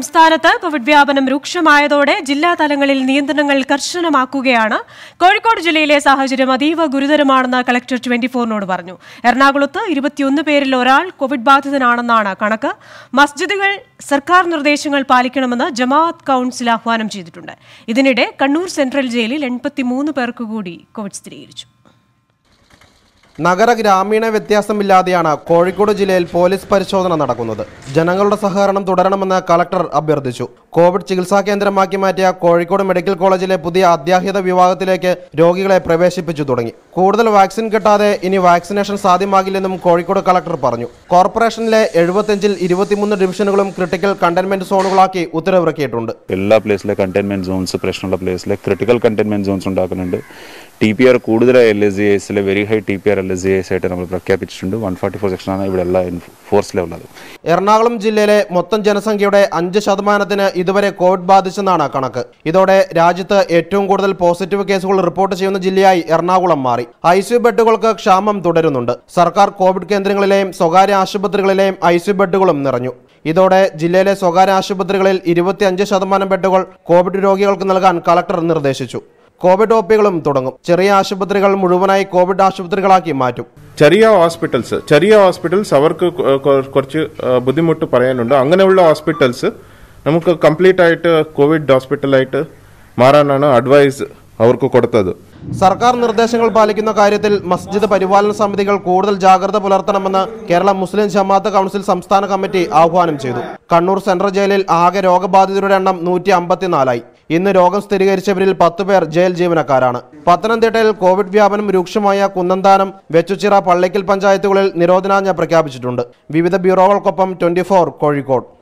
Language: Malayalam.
സംസ്ഥാനത്ത് കോവിഡ് വ്യാപനം രൂക്ഷമായതോടെ ജില്ലാ തലങ്ങളിൽ നിയന്ത്രണങ്ങൾ കർശനമാക്കുകയാണ് കോഴിക്കോട് ജില്ലയിലെ സാഹചര്യം അതീവ ഗുരുതരമാണെന്ന് കളക്ടർ ട്വന്റി ഫോറിനോട് പറഞ്ഞു എറണാകുളത്ത് ഇരുപത്തിയൊന്ന് പേരിൽ ഒരാൾ കോവിഡ് ബാധിതനാണെന്നാണ് കണക്ക് മസ്ജിദുകൾ സർക്കാർ നിർദ്ദേശങ്ങൾ പാലിക്കണമെന്ന് ജമാഅത്ത് കൌൺസിൽ ആഹ്വാനം ചെയ്തിട്ടുണ്ട് ഇതിനിടെ കണ്ണൂർ സെൻട്രൽ ജയിലിൽ എൺപത്തിമൂന്ന് പേർക്ക് കൂടി കോവിഡ് സ്ഥിരീകരിച്ചു നഗര ഗ്രാമീണ വ്യത്യാസമില്ലാതെയാണ് കോഴിക്കോട് ജില്ലയിൽ പോലീസ് പരിശോധന നടക്കുന്നത് ജനങ്ങളുടെ സഹകരണം തുടരണമെന്ന് കളക്ടർ അഭ്യർത്ഥിച്ചു കോവിഡ് ചികിത്സാ കേന്ദ്രമാക്കി മാറ്റിയ കോഴിക്കോട് മെഡിക്കൽ കോളേജിലെ പുതിയ അത്യാഹിത വിഭാഗത്തിലേക്ക് രോഗികളെ പ്രവേശിപ്പിച്ചു തുടങ്ങി കൂടുതൽ വാക്സിൻ കിട്ടാതെ ഇനി വാക്സിനേഷൻ സാധ്യമാകില്ലെന്നും കോഴിക്കോട് കളക്ടർ പറഞ്ഞു കോർപ്പറേഷനിലെ എഴുപത്തിയഞ്ചിൽ ഇരുപത്തിമൂന്ന് ഡിവിഷനുകളും ക്രിട്ടിക്കൽ കണ്ടെയ്ൻമെന്റ് സോണുകളാക്കി ഉത്തരവിറക്കിയിട്ടുണ്ട് എല്ലാ പ്ലേസിലെ കണ്ടെയ്ൻമെന്റ് സോൺസ് പ്രശ്നമുള്ള പ്ലേസിലെ ക്രിട്ടിക്കൽ കണ്ടെയ്ൻമെന്റ് സോൺസ് ഉണ്ടാക്കുന്നുണ്ട് ടി പി ആർ കൂടുതലായി എൽ എസ് ജി എസിലെ very high T P R L S G S ആയിട്ട് നമ്മൾ പ്രഖ്യാപിച്ചിട്ടുണ്ട് വൺ ഫോർട്ടി ഫോർ സെക്ഷനാണ് ഇവിടെ എല്ലാ ഫോഴ്സിലുള്ളത് എറണാകുളം ജില്ലയിലെ മൊത്തം ജനസംഖ്യയുടെ അഞ്ച് ശതമാനത്തിന് ഇതുവരെ കോവിഡ് ബാധിച്ചെന്നാണ് കണക്ക് ഇതോടെ രാജ്യത്ത് ഏറ്റവും കൂടുതൽ പോസിറ്റീവ് കേസുകൾ റിപ്പോർട്ട് ചെയ്യുന്ന ജില്ലയായി എറണാകുളം മാറി ഐസിയു ബെഡുകൾക്ക് ക്ഷാമം തുടരുന്നുണ്ട് സർക്കാർ കോവിഡ് കേന്ദ്രങ്ങളിലെയും സ്വകാര്യ ആശുപത്രികളിലെയും ഐസിയു ബെഡുകളും നിറഞ്ഞു ഇതോടെ ജില്ലയിലെ സ്വകാര്യ ആശുപത്രികളിൽ ഇരുപത്തിയഞ്ച് ശതമാനം ബെഡുകൾ കോവിഡ് രോഗികൾക്ക് നൽകാൻ കളക്ടർ നിർദ്ദേശിച്ചു കോവിഡ് ഒ പികളും തുടങ്ങും ചെറിയ ആശുപത്രികൾ മുഴുവനായി കോവിഡ് ആശുപത്രികളാക്കി മാറ്റും ചെറിയ ഹോസ്പിറ്റൽസ് ചെറിയ ഹോസ്പിറ്റൽസ് അവർക്ക് കൊ- കൊ- കുറച്ച് ആ, ബുദ്ധിമുട്ട് പറയാനുണ്ട് അങ്ങനെയുള്ള ഹോസ്പിറ്റൽസ് നമുക്ക് കംപ്ലീറ്റ് ആയിട്ട് കോവിഡ് ഹോസ്പിറ്റലായിട്ട് മാറാനാണ് അഡ്വൈസ് അവർക്ക് കൊടുത്തത് സർക്കാർ നിർദ്ദേശങ്ങൾ പാലിക്കുന്ന കാര്യത്തിൽ മസ്ജിദ് പരിപാലന സമിതികൾ കൂടുതൽ ജാഗ്രത പുലർത്തണമെന്ന് കേരള മുസ്ലിം ജമാഅത്ത് കൗൺസിൽ സംസ്ഥാന കമ്മിറ്റി ആഹ്വാനം ചെയ്തു കണ്ണൂർ സെൻട്രൽ ജയിലിൽ ആകെ രോഗബാധിതരുടെ എണ്ണം നൂറ്റി അമ്പത്തിനാലായി ഇന്ന് രോഗം സ്ഥിരീകരിച്ചവരിൽ പത്ത് പേർ ജയിൽ ജീവനക്കാരാണ് പത്തനംതിട്ടയിൽ കോവിഡ് വ്യാപനം രൂക്ഷമായ കുന്നന്താനം വെച്ചുച്ചിറ പള്ളിക്കൽ പഞ്ചായത്തുകളിൽ നിരോധനാജ്ഞ പ്രഖ്യാപിച്ചിട്ടുണ്ട് വിവിധ ബ്യൂറോകൾക്കൊപ്പം ട്വന്റി കോഴിക്കോട്